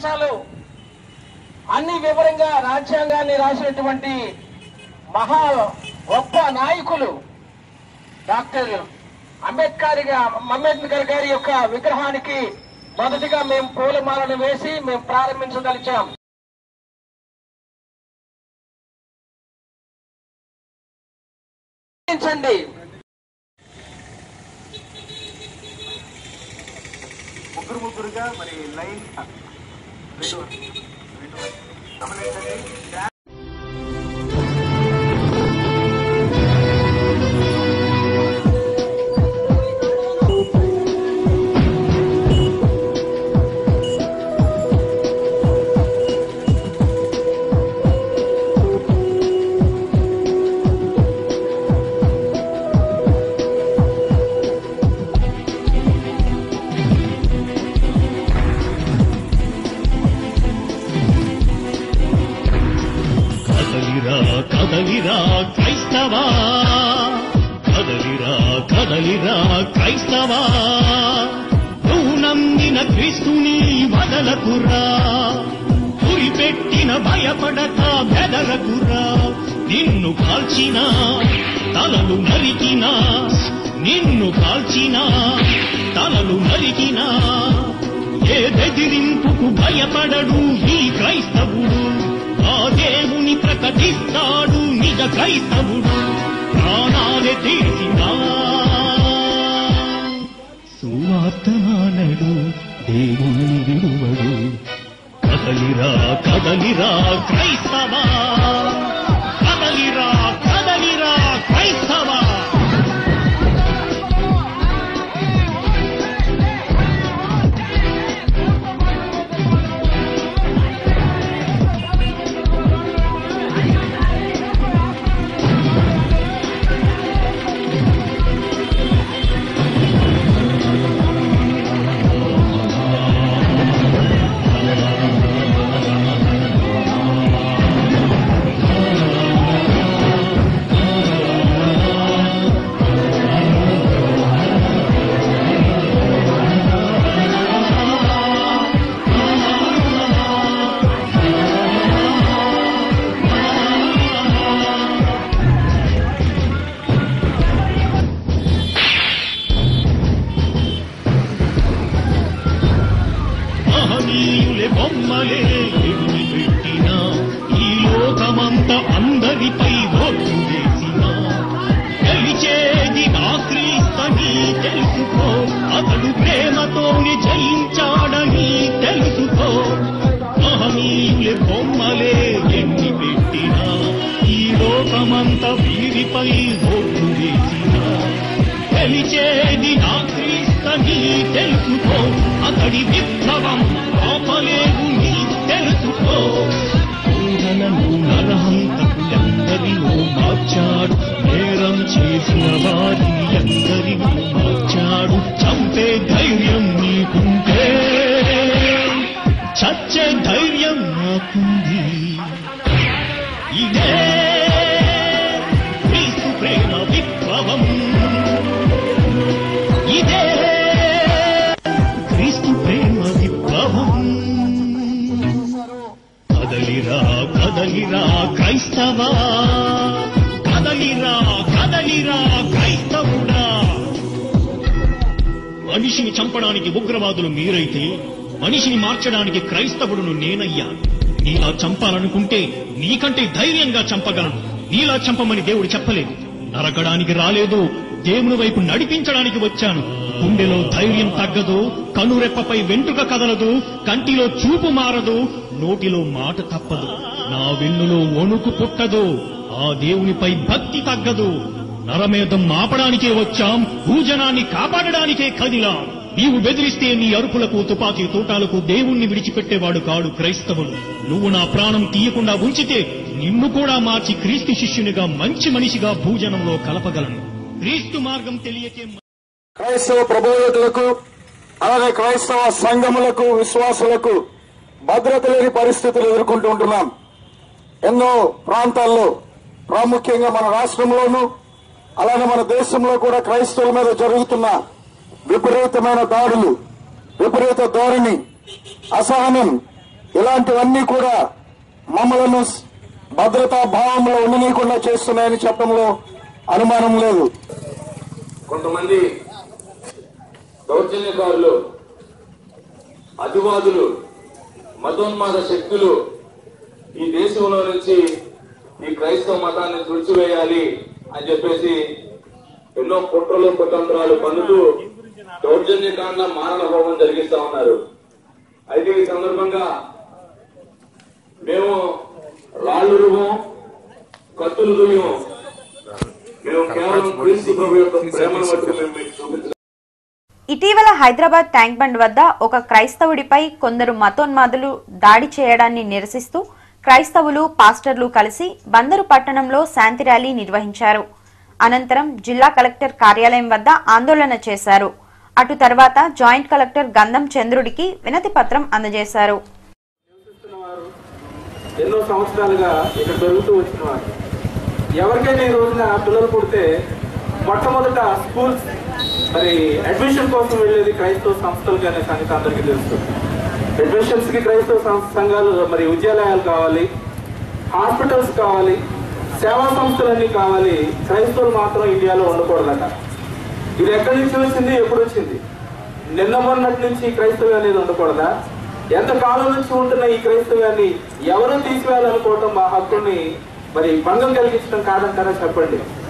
పాటించాలో అన్ని వివరంగా రాజ్యాంగాన్ని రాసినటువంటి మహా గొప్ప నాయకులు డాక్టర్ అంబేద్కర్ గా- అంబేద్కర్ గారి యొక్క విగ్రహానికి మొదటిగా మేము పూలమాలను వేసి మేము ప్రారంభించదలిచాం గమనించండి ముగ్గురు ముగ్గురుగా మరి లైన్ రెండు రెండు గమనించండి కదలిరా కదలిరా క్రైస్తవా కదలిరా కదలిరా క్రైస్తవా నువ్వు నమ్మిన క్రీస్తుని వదలకురా పెట్టిన భయపడక బెదరకురా నిన్ను కాల్చిన తలలు నరికిన నిన్ను కాల్చిన తలలు నరికిన ఏ బెదిరింపుకు భయపడడు ఈ క్రైస్తవుడు ఆ దేవుని ప్రకటిస్తాడు నిజ క్రైస్తవుడు ప్రాణాలే తీసినా సువార్తనానడు దేవుని విడువడు కదలిరా కదలిరా క్రైస్తవా కదలిరా కదలిరా క్రైస్తవా మహనీయులే బొమ్మలే ఎన్ని పెట్టినా ఈ లోకమంతా అందరిపై ఓట్లు వేసిన గెలిచేది నా క్రీస్తని తెలుసుకో అతడు ప్రేమతోనే జయించాడని తెలుసుకో మహనీయులే బొమ్మలే ఎన్ని పెట్టినా ఈ లోకమంతా వీరిపై ఓట్లు వేసిన గెలిచేది నా క్రీస్తని తెలుసుకో అతడి విప్లవం ఆపలేవు నీ తెలుసుకో ఊహలను నరహంతకులందరిలో మార్చాడు నేరం చేసిన వారిని అందరిలో మార్చాడు చంపే ధైర్యం నీకుంటే చచ్చే ధైర్యం నాకుంది ఇదే క్రీస్తు ప్రేమ విప్లవం ఇదే క్రీస్తు ప్రేమ విప్లవం కదలిరా కదలిరా క్రైస్తవా కదలిరా కదలిరా క్రైస్తవుడా మనిషిని చంపడానికి ఉగ్రవాదులు మీరైతే మనిషిని మార్చడానికి క్రైస్తవుడును నేనయ్యాను నీలా చంపాలనుకుంటే నీకంటే ధైర్యంగా చంపగలను నీలా చంపమని దేవుడు చెప్పలేదు నరకడానికి రాలేదు దేవుని వైపు నడిపించడానికి వచ్చాను గుండెలో ధైర్యం తగ్గదు కనురెప్పపై వెంట్రుక కదలదు కంటిలో చూపు మారదు నోటిలో మాట తప్పదు నా వెన్నులో వణుకు పుట్టదు ఆ దేవునిపై భక్తి తగ్గదు నరమేధం ఆపడానికే వచ్చాం భూజనాన్ని కాపాడడానికే కదిలాం నీవు బెదిరిస్తే నీ అరుపులకు తుపాకీ తూటాలకు దేవుణ్ణి విడిచిపెట్టేవాడు కాడు క్రైస్తవుడు నువ్వు నా ప్రాణం తీయకుండా ఉంచితే నిన్ను కూడా మార్చి క్రీస్తు శిష్యునిగా మంచి మనిషిగా భూజనంలో కలపగలను క్రీస్తు మార్గం తెలియకే క్రైస్తవ ప్రబోధకులకు అలాగే క్రైస్తవ సంఘములకు విశ్వాసులకు భద్రత లేని పరిస్థితులు ఎదుర్కొంటూ ఉంటున్నాం ఎన్నో ప్రాంతాల్లో ప్రాముఖ్యంగా మన రాష్ట్రంలోనూ అలాగే మన దేశంలో కూడా క్రైస్తవుల మీద జరుగుతున్న విపరీతమైన దాడులు విపరీత ధోరణి అసహనం ఇలాంటివన్నీ కూడా మమ్మలను భద్రతా భావంలో ఉండనీయకుండా చేస్తున్నాయని చెప్పడంలో అనుమానం లేదు కొంతమంది దౌర్జన్యకారులు అతివాదులు మతోన్మాద శక్తులు ఈ దేశంలో నుంచి ఈ క్రైస్తవ మతాన్ని తుడిచివేయాలి అని చెప్పేసి ఎన్నో కుట్రలు కుతంత్రాలు పన్నుతూ దౌర్జన్యకాండ మారణ హోమం జరిగిస్తా ఉన్నారు అయితే ఈ సందర్భంగా మేము రాళ్ళు రువం కత్తులు దుయ్యం మేము కేవలం క్రీస్తు ప్రభు యొక్క ప్రేమను బట్టి మేము మీకు చూపించాం ఇటీవల హైదరాబాద్ ట్యాంక్ బండ్ వద్ద ఒక క్రైస్తవుడిపై కొందరు మతోన్మాదులు దాడి చేయడాన్ని నిరసిస్తూ క్రైస్తవులు పాస్టర్లు కలిసి బందరు పట్టణంలో శాంతి ర్యాలీ నిర్వహించారు అనంతరం జిల్లా కలెక్టర్ కార్యాలయం వద్ద ఆందోళన చేశారు అటు తర్వాత జాయింట్ కలెక్టర్ గంధం చంద్రుడికి వినతి పత్రం అందజేశారు వారు ఎన్నో సంవత్సరాలుగా ఇక్కడ పెరుగుతూ వచ్చిన వారు ఎవరికైనా ఈ రోజున పిల్లలు పుడితే మొట్టమొదట స్కూల్స్ మరి అడ్మిషన్ కోసం వెళ్ళేది క్రైస్తవ సంస్థలు అనే సంగతి అందరికీ తెలుసు అడ్మిషన్స్ కి క్రైస్తవ సం- సంఘాలు మరి విద్యాలయాలు కావాలి హాస్పిటల్స్ కావాలి సేవా సంస్థలన్నీ కావాలి క్రైస్తవులు మాత్రం ఇండియాలో ఉండకూడదట ఇది ఎక్కడి నుంచి వచ్చింది ఎప్పుడు వచ్చింది నిన్న మొన్నటి నుంచి ఈ క్రైస్తవ్యం అనేది ఉండకూడదా ఎంత కాలం నుంచి ఉంటున్న ఈ క్రైస్తవ్యాన్ని ఎవరు తీసివేయాలనుకోవటం మా హక్కుని మరి భంగం కలిగించడం కాదంటారా చెప్పండి